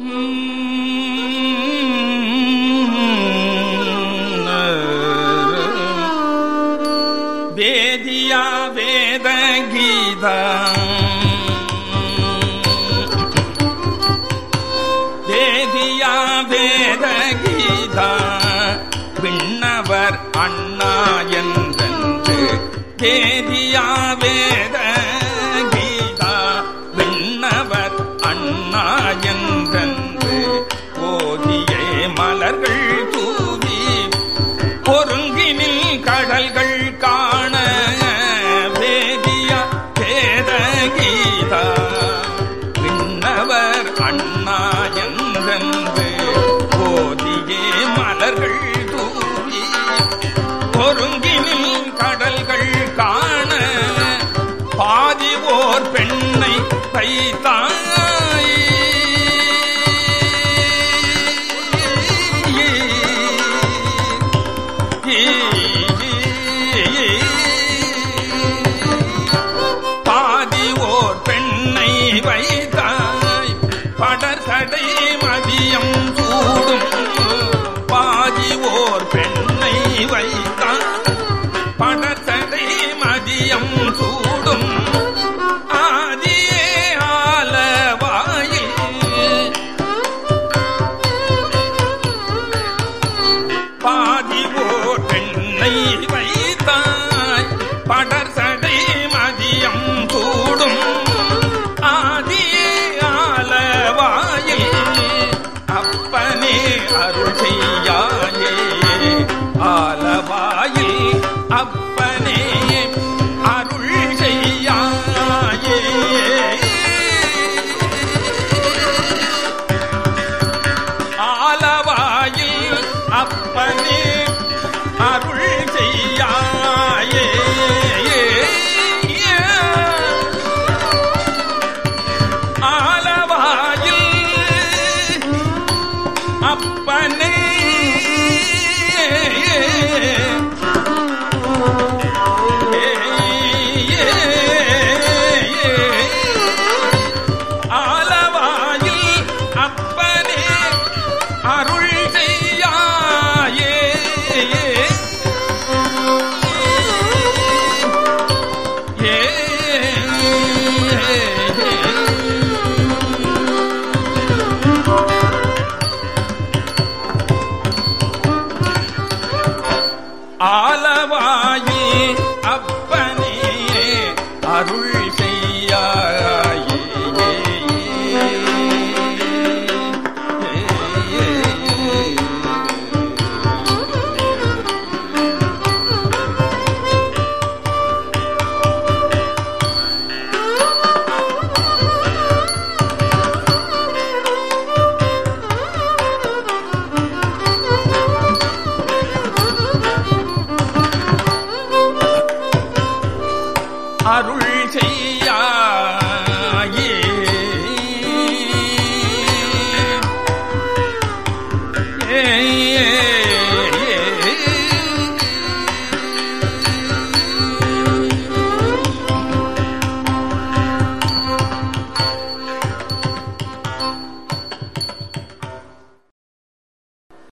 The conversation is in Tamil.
வேதியா வேத கீதா வேதியா வேத கீதா விண்ணவர் அண்ணா என்றென்று வேதியா வேத கீதா விண்ணவர் அண்ணா என்றென்று ஓதியே மலர்கள் தூவி ஒருங்கினில் கடல்கள் காண வேதியா வேத கீதா விண்ணவர் அண்ணா என்றென்று போதியே மலர்கள் தூவி ஒருங்கினில் கடல்கள் காண பாதி ஓர் பெண்ணை வைத்தாய் பாதி ஓர் பெண்ணை வைத்தாய் படர் சடை மதியம் சூடும் பாதி ஓர் பெண்ணை வைத்தாய் படர் சடை மதியம் சூடும் ஆதியே ஆலவாயில் பாதி ஓர் பெண்ணை வைத்தாய் படர் சடை மதியம் கூடும் ஆதியே ஆலவாயில் அப்பனே அருள் செய்யாயே ஆலவாயில் அப்பனே அருள் செய்யாயே ஆலவாயில் அப்பனே அருள் செய்யாயே ஆலவாயில் அப்பனே ஆலவாயில் அப்பனே அருள் செய்யாயே ஏ ஆலவாயே அப்பனே அருள் செய்யாயே அருள் செய்